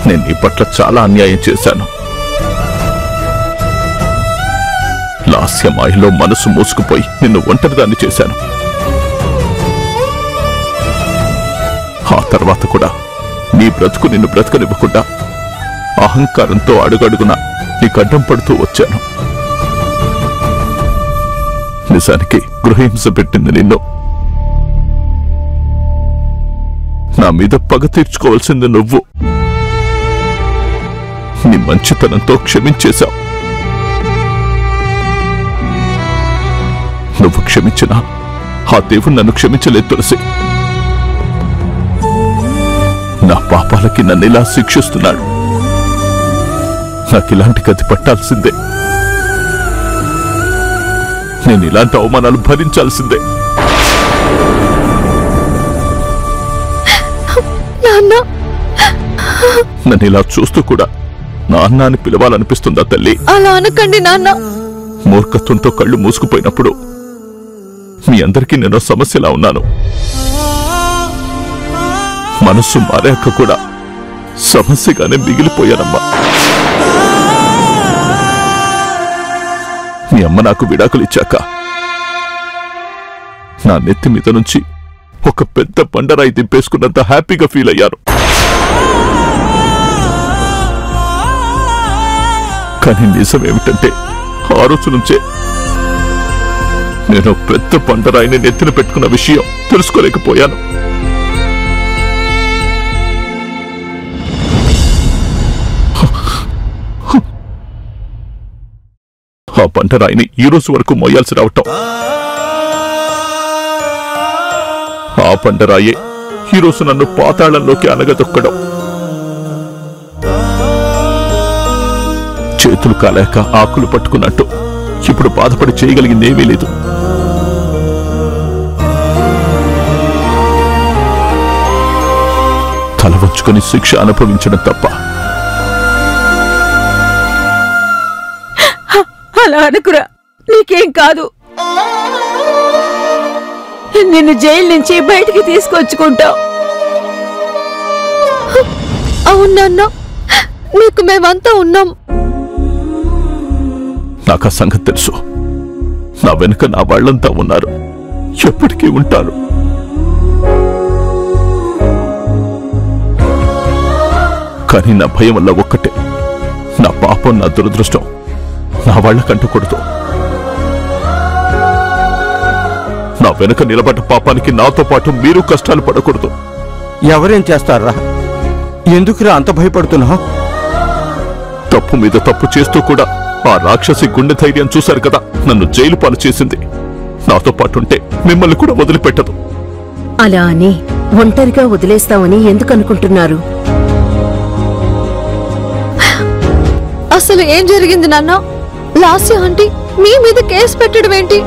నేను నీ పట్ల చాలా అన్యాయం చేశాను లాస్యమాయలో మనసు మూసుకుపోయి నిన్ను ఒంటరిదాన్ని చేశాను ఆ తర్వాత కూడా నీ బ్రతుకు నిన్ను బ్రతకనివ్వకుండా అహంకారంతో అడుగడుగున నీకు అడ్డం పడుతూ వచ్చాను నిజానికి గృహహింస పెట్టింది నిన్ను నా మీద పగ తీర్చుకోవాల్సింది నువ్వు నీ మంచితనంతో క్షమించేశావు నువ్వు క్షమించినా ఆ దేవుడు నన్ను క్షమించలేదు తులసి నా పాపాలకి నన్ను ఇలా శిక్షిస్తున్నాడు నాకు ఇలాంటి గతి పట్టాల్సిందే నేను ఇలాంటి అవమానాలు భరించాల్సిందే నాన్న నన్ను ఇలా చూస్తూ కూడా నాన్న అని పిలవాలనిపిస్తుందా తల్లి అలా అనకండి నాన్న మూర్ఖత్వంతో కళ్ళు మూసుకుపోయినప్పుడు మీ అందరికీ నేను సమస్యలా ఉన్నాను మనస్సు మారాక కూడా సమస్యగానే మిగిలిపోయానమ్మా మీ అమ్మ నాకు విడాకులు ఇచ్చాక నా నెత్తి మీద నుంచి ఒక పెద్ద బండరాయి దింపేసుకున్నంత హ్యాపీగా ఫీల్ అయ్యాను కానీ నిజమేమిటంటే ఆ రోజు నుంచే నేను పెద్ద బండరాయిని నెత్తిన పెట్టుకున్న విషయం తెలుసుకోలేకపోయాను ఆ బండరాయిని ఈ రోజు వరకు మోయాల్సి రావటం ఆ బండరాయే ఈ రోజు నన్ను పాతాళంలోకి అనగదొక్కడం చేతులు కాలేక ఆకులు పట్టుకున్నట్టు ఇప్పుడు బాధపడి చేయగలిగిందేమీ లేదు తల వంచుకొని శిక్ష అనుభవించడం తప్ప అలా అనుకురా నీకేం కాదు నిన్ను జైలు నుంచి బయటికి తీసుకొచ్చుకుంటావు అవునన్న నీకు మేమంతా ఉన్నాం నాకు ఆ సంగతి తెలుసు నా వెనుక నా వాళ్ళంతా ఉన్నారు ఎప్పటికీ ఉంటారు కానీ నా భయం వల్ల ఒక్కటే నా పాపం నా దురదృష్టం నా వాళ్ళకంటకూడదు నా వెనుక నిలబడ్డ పాపానికి నాతో పాటు మీరు కష్టాలు పడకూడదు ఎవరేం చేస్తారా ఎందుకురా అంత భయపడుతున్నావు తప్పు మీద తప్పు చేస్తూ కూడా ఆ రాక్షసి గుండె ధైర్యం చూశారు కదా నన్ను జైలు పాలు చేసింది నాతో పాటుంటే మిమ్మల్ని కూడా వదిలిపెట్టదు అలా అని ఒంటరిగా వదిలేస్తామని ఎందుకు అనుకుంటున్నారు అసలు ఏం జరిగింది నాన్న లాస్య ఆంటీ మీ మీద కేసు పెట్టడం ఏంటి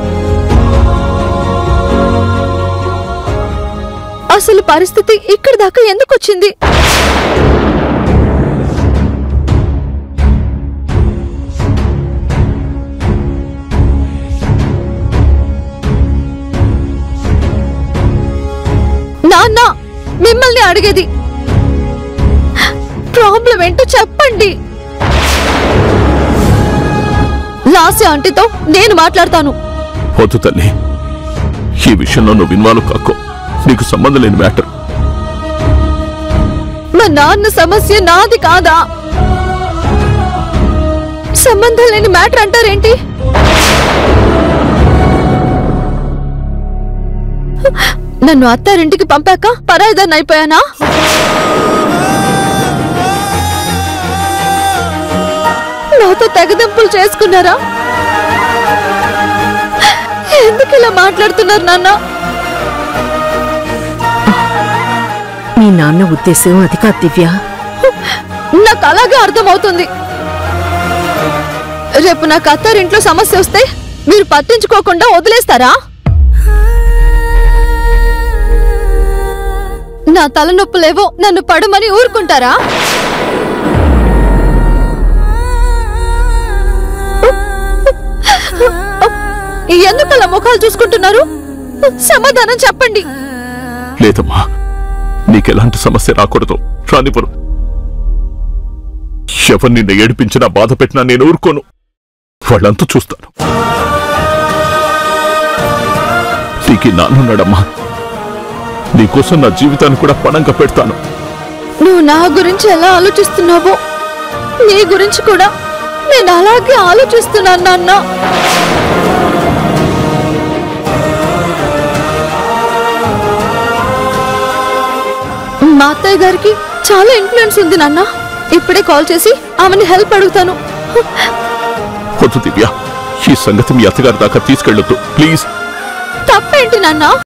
అసలు పరిస్థితి ఇక్కడి దాకా ఎందుకు వచ్చింది నాన్న మిమ్మల్ని అడిగేది ప్రాబ్లం ఏంటో చెప్పండి లాస్య ఆంటీతో నేను మాట్లాడతాను వద్దు తల్లి ఈ విషయంలో నువ్వు ఇన్వాల్వ్ కాకో నీకు సంబంధం లేని మ్యాటర్ మా నాన్న సమస్య నాది కాదా సంబంధం లేని మ్యాటర్ అంటారేంటి నన్ను అత్తారింటికి పంపాక పరాయిదాన్ని అయిపోయానా నాతో తెగదెంపులు చేసుకున్నారా ఎందుకు ఇలా మాట్లాడుతున్నారు నాన్న మీ నాన్న ఉద్దేశం అది కాదు దివ్య నాకు అలాగే అర్థమవుతుంది రేపు నాకు అత్తారింట్లో సమస్య వస్తే మీరు పట్టించుకోకుండా వదిలేస్తారా నా తలనొప్పులేవో నన్ను పడమని ఊరుకుంటారా ఎందుకు అలా ముఖాలు చూసుకుంటున్నారు సమాధానం చెప్పండి లేదమ్మా నీకెలాంటి సమస్య రాకూడదు రానివ్వరు ఎవరు నిన్ను ఏడిపించినా బాధ పెట్టినా నేను ఊరుకోను వాళ్ళంతా చూస్తాను నీకు నాన్నున్నాడమ్మా నీకోసం నా జీవితాన్ని కూడా పణంగా పెడతాను నువ్వు నా గురించి ఎలా ఆలోచిస్తున్నావో నీ గురించి కూడా నేను అలాగే ఆలోచిస్తున్నాను నాన్న మా అత్తయ్య గారికి చాలా ఇన్ఫ్లుయెన్స్ ఉంది నాన్న ఇప్పుడే కాల్ చేసి ఆమెని హెల్ప్ అడుగుతాను వద్దు దివ్య ఈ సంగతి మీ అత్తగారి దాకా తీసుకెళ్ళొద్దు ప్లీజ్ తప్పేంటి నాన్న